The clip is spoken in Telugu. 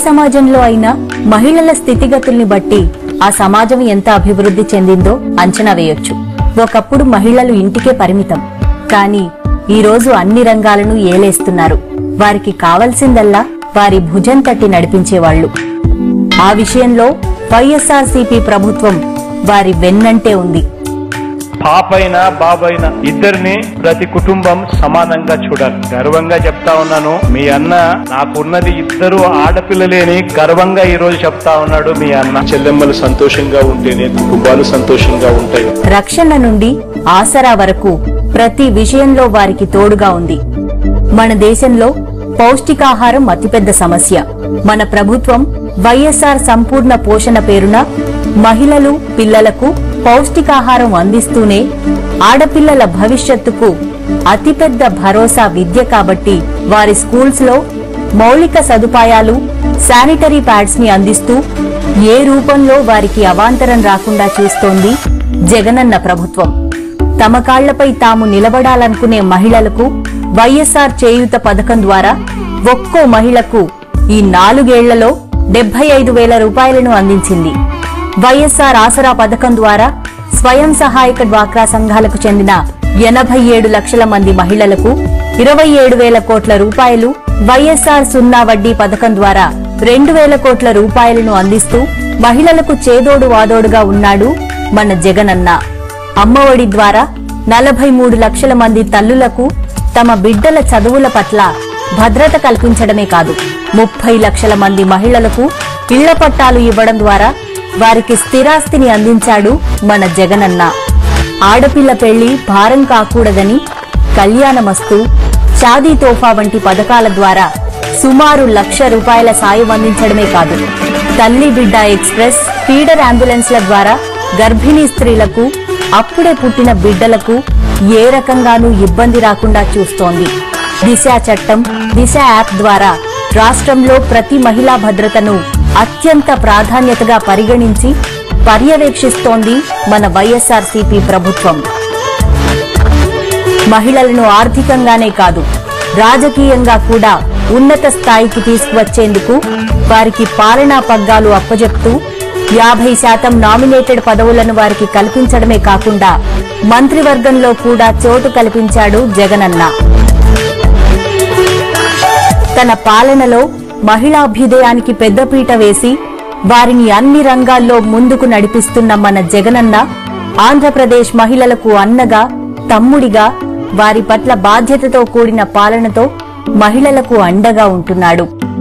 సమాజంలో అయినా మహిళల స్థితిగతుల్ని బట్టి ఆ సమాజం ఎంత అభివృద్ధి చెందిందో అంచనా వేయొచ్చు ఒకప్పుడు మహిళలు ఇంటికే పరిమితం కానీ ఈ రోజు అన్ని రంగాలను ఏలేస్తున్నారు వారికి కావలసిందల్లా వారి భుజం తట్టి నడిపించేవాళ్లు ఆ విషయంలో వైఎస్ఆర్సీపీ ప్రభుత్వం వారి వెన్నంటే ఉంది పాపైనా బాబైనా ఇద్దరిని ప్రతి కుటుంబం సమానంగా చూడాలి గర్వంగా చెప్తా ఉన్నాను మీ అన్న నాకున్నది ఇద్దరు ఆడపిల్లలేని గర్వంగా ఈ రోజు చెప్తా ఉన్నాడు మీ అన్న చెల్లెమ్మలు సంతోషంగా ఉంటేనే కుటుంబాలు సంతోషంగా ఉంటాయి రక్షణ నుండి ఆసరా వరకు ప్రతి విషయంలో వారికి తోడుగా ఉంది మన దేశంలో పౌష్టికాహారం అతిపెద్ద సమస్య మన ప్రభుత్వం వైఎస్ఆర్ సంపూర్ణ పోషణ పేరున మహిళలు పిల్లలకు పౌష్టికాహారం అందిస్తూనే ఆడపిల్లల భవిష్యత్తుకు అతిపెద్ద భరోసా విద్య కాబట్టి వారి స్కూల్స్ లో మౌలిక సదుపాయాలు శానిటరీ ప్యాడ్స్ ని అందిస్తూ ఏ రూపంలో వారికి అవాంతరం రాకుండా చూస్తోంది జగనన్న ప్రభుత్వం తమ కాళ్లపై తాము నిలబడాలనుకునే మహిళలకు వైఎస్ఆర్ చేయూత పథకం ద్వారా ఒక్కో మహిళకు ఈ నాలుగేళ్లలో డెబ్బై ఐదు వేల రూపాయలను అందించింది వైఎస్ఆర్ ఆసరా పథకం ద్వారా స్వయం సహాయక డ్వాక్రా సంఘాలకు చెందిన ఎనభై ఏడు లక్షల మంది మహిళలకు ఇరవై ఏడు వేల కోట్ల రూపాయలు వైఎస్ఆర్ సున్నా వడ్డీ పథకం ద్వారా రెండు వేల కోట్ల రూపాయలను అందిస్తూ మహిళలకు చేదోడు వాదోడుగా ఉన్నాడు మన జగనన్న అమ్మఒడి ద్వారా నలభై మూడు లక్షల మంది తల్లులకు తమ బిడ్డల చదువుల పట్ల భద్రత కల్పించడమే కాదు ముప్పై లక్షల మంది మహిళలకు ఇళ్ల పట్టాలు ఇవ్వడం ద్వారా వారికి స్థిరాస్తిని అందించాడు మన జగనన్న ఆడపిల్ల పెళ్లి భారం కాకూడదని కళ్యాణమస్తు షాదీ తోఫా వంటి పథకాల ద్వారా సుమారు లక్ష రూపాయల సాయం అందించడమే కాదు తల్లి బిడ్డ ఎక్స్ప్రెస్ ఫీడర్ అంబులెన్స్ల ద్వారా గర్భిణీ స్త్రీలకు అప్పుడే పుట్టిన బిడ్డలకు ఏ రకంగానూ ఇబ్బంది రాకుండా చూస్తోంది దిశ చట్టం దిశ యాప్ ద్వారా రాష్ట్రంలో ప్రతి మహిళా భద్రతను అత్యంత ప్రాధాన్యతగా పరిగణించి పర్యవేక్షిస్తోంది మన వైఎస్ఆర్సీపీ ప్రభుత్వం మహిళలను ఆర్థికంగానే కాదు రాజకీయంగా కూడా ఉన్నత స్థాయికి తీసుకువచ్చేందుకు వారికి పాలనా పగ్గాలు అప్పజెప్తూ యాభై శాతం నామినేటెడ్ పదవులను వారికి కల్పించడమే కాకుండా మంత్రివర్గంలో కూడా చోటు కల్పించాడు జగనన్న తన పాలనలో మహిళాభ్యుదయానికి పెద్దపీట వేసి వారిని అన్ని రంగాల్లో ముందుకు నడిపిస్తున్న మన జగనన్న ఆంధ్రప్రదేశ్ మహిళలకు అన్నగా తమ్ముడిగా వారి పట్ల బాధ్యతతో కూడిన పాలనతో మహిళలకు అండగా ఉంటున్నాడు